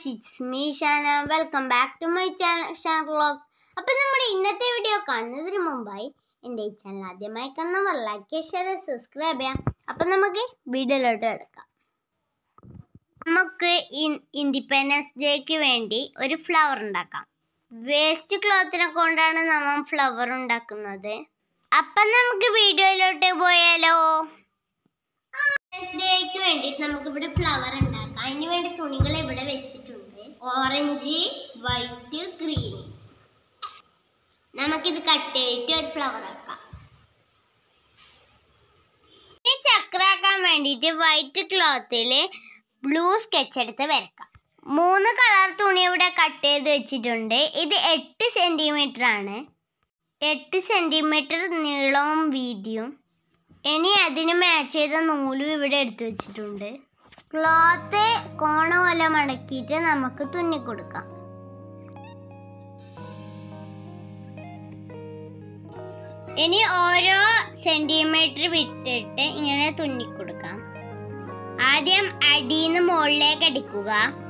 guys it's me Shana welcome back to my channel Shan vlog അപ്പം നമ്മുടെ ഇന്നത്തെ വീഡിയോ കാണുന്നതിന് മുമ്പായി എൻ്റെ ഈ ചാനൽ ആദ്യമായി കാണുന്നവർ ലൈക്ക് ഷെയർ സബ്സ്ക്രൈബ് ചെയ്യാം അപ്പം നമുക്ക് വീഡിയോയിലോട്ട് എടുക്കാം നമുക്ക് ഇൻഡിപെൻഡൻസ് ഡേക്ക് വേണ്ടി ഒരു ഫ്ലവർ ഉണ്ടാക്കാം വേസ്റ്റ് ക്ലോത്തിനെ കൊണ്ടാണ് നമ്മൾ ഫ്ലവർ ഉണ്ടാക്കുന്നത് അപ്പം നമുക്ക് വീഡിയോയിലോട്ട് പോയാലോ ഡേക്ക് വേണ്ടിയിട്ട് നമുക്ക് ഇവിടെ ഫ്ലവർ ഉണ്ടാക്കാം അതിന് വേണ്ടി തുണികൾ ഇവിടെ വെച്ചിട്ടുണ്ട് ഓറഞ്ച് വൈറ്റ് ഗ്രീൻ നമുക്കിത് കട്ട് ചെയ്തിട്ട് ഒരു ഫ്ലവർ ആക്കാം ഈ ചക്രാക്കാൻ വേണ്ടിയിട്ട് വൈറ്റ് ക്ലോത്തിൽ ബ്ലൂ സ്കെച്ച് എടുത്ത് വരക്കാം മൂന്ന് കളർ തുണി ഇവിടെ കട്ട് ചെയ്ത് വെച്ചിട്ടുണ്ട് ഇത് എട്ട് സെൻറ്റിമീറ്റർ ആണ് എട്ട് സെൻറ്റിമീറ്റർ നീളവും വീതിയും ഇനി അതിന് മാച്ച് ചെയ്ത നൂലും ഇവിടെ എടുത്തു വെച്ചിട്ടുണ്ട് ക്ലോത്ത് കോണ പോലെ മടക്കിയിട്ട് നമുക്ക് തുന്നിക്കൊടുക്കാം ഇനി ഓരോ സെന്റിമീറ്റർ വിട്ടിട്ട് ഇങ്ങനെ തുന്നിക്കൊടുക്കാം ആദ്യം അടിയിന്ന് മുകളിലേക്ക് അടിക്കുക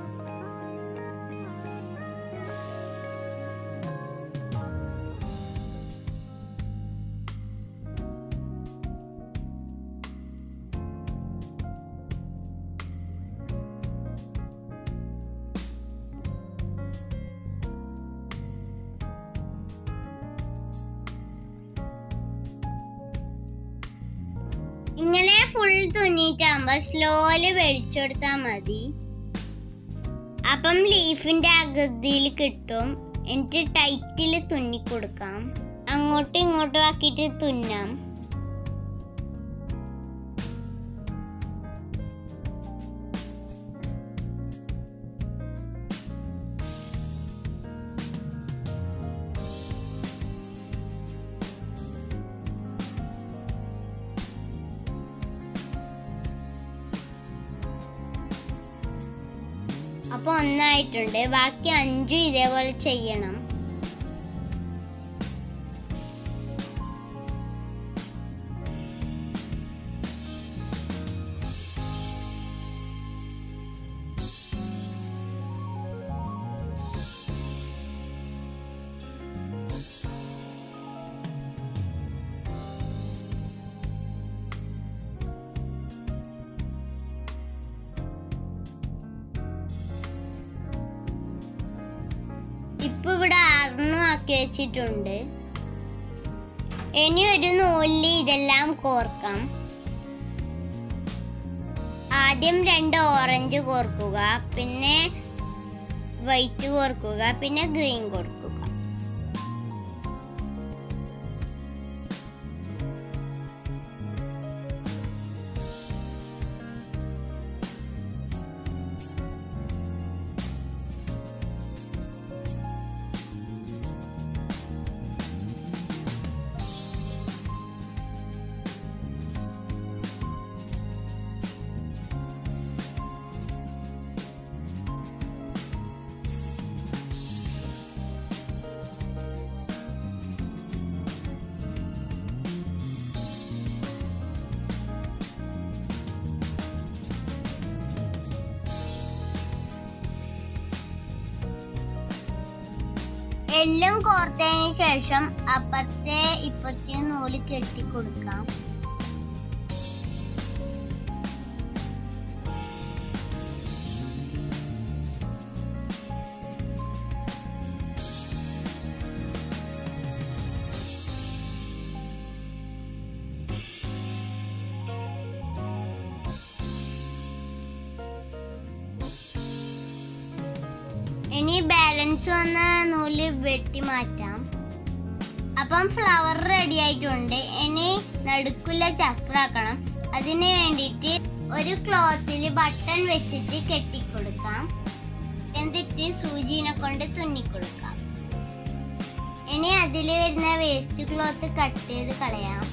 ഇങ്ങനെ ഫുൾ തുന്നിയിട്ടാകുമ്പോൾ സ്ലോയില് വെളിച്ചെടുത്താൽ മതി അപ്പം ലീഫിന്റെ ആകൃതിയിൽ കിട്ടും എന്നിട്ട് ടൈറ്റിൽ തുന്നി കൊടുക്കാം അങ്ങോട്ടും ഇങ്ങോട്ടും ആക്കിയിട്ട് തുന്നാം അപ്പൊ ഒന്നായിട്ടുണ്ട് ബാക്കി അഞ്ചും ഇതേപോലെ ചെയ്യണം ഇപ്പൊ ഇവിടെ ആറെണ്ണം ആക്കി വെച്ചിട്ടുണ്ട് ഇനി ഒരു നൂലിൽ ഇതെല്ലാം കോർക്കാം ആദ്യം രണ്ട് ഓറഞ്ച് കോർക്കുക പിന്നെ വൈറ്റ് കോർക്കുക പിന്നെ ഗ്രീൻ കൊടുക്കുക എല്ലാം കോർത്തതിന് ശേഷം അപ്പുറത്തെ ഇപ്പുറത്തെ നൂല് കെട്ടി കൊടുക്കാം ഇനി ബാലൻസ് വന്ന നൂല് വെട്ടി മാറ്റാം അപ്പം ഫ്ലവർ റെഡി ആയിട്ടുണ്ട് ഇനി നടുക്കുള്ള ചക്രാക്കണം അതിന് വേണ്ടിയിട്ട് ഒരു ക്ലോത്തിൽ ബട്ടൺ വെച്ചിട്ട് കെട്ടിക്കൊടുക്കാം എന്നിട്ട് സൂചിനെ കൊണ്ട് തുന്നിക്കൊടുക്കാം ഇനി അതിൽ വരുന്ന വേസ്റ്റ് ക്ലോത്ത് കട്ട് ചെയ്ത് കളയാം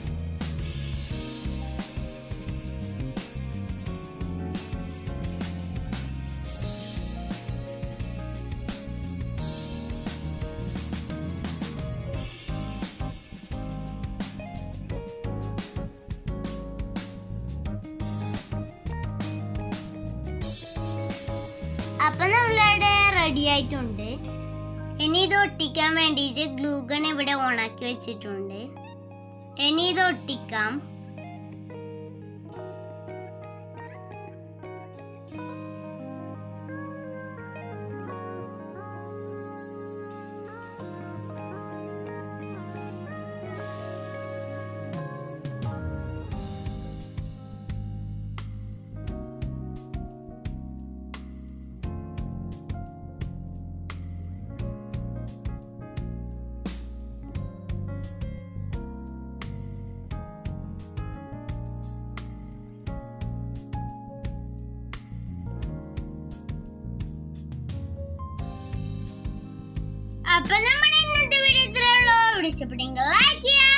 അപ്പൊ നമ്മളുടെ റെഡി ആയിട്ടുണ്ട് ഇനി ഇത് ഒട്ടിക്കാൻ വേണ്ടിയിട്ട് ഗ്ലൂഗൺ ഇവിടെ ഓണാക്കി വെച്ചിട്ടുണ്ട് ഇനി ഇത് ഒട്ടിക്കാം അപ്പൊ നമ്മുടെ ഇന്നത്തെ വീഡിയോ ഇത്രേ ഉള്ളൂ ഇവിടെ ഇഷ്ടപ്പെട്ടെങ്കിൽ ലൈക്ക് ചെയ്യുക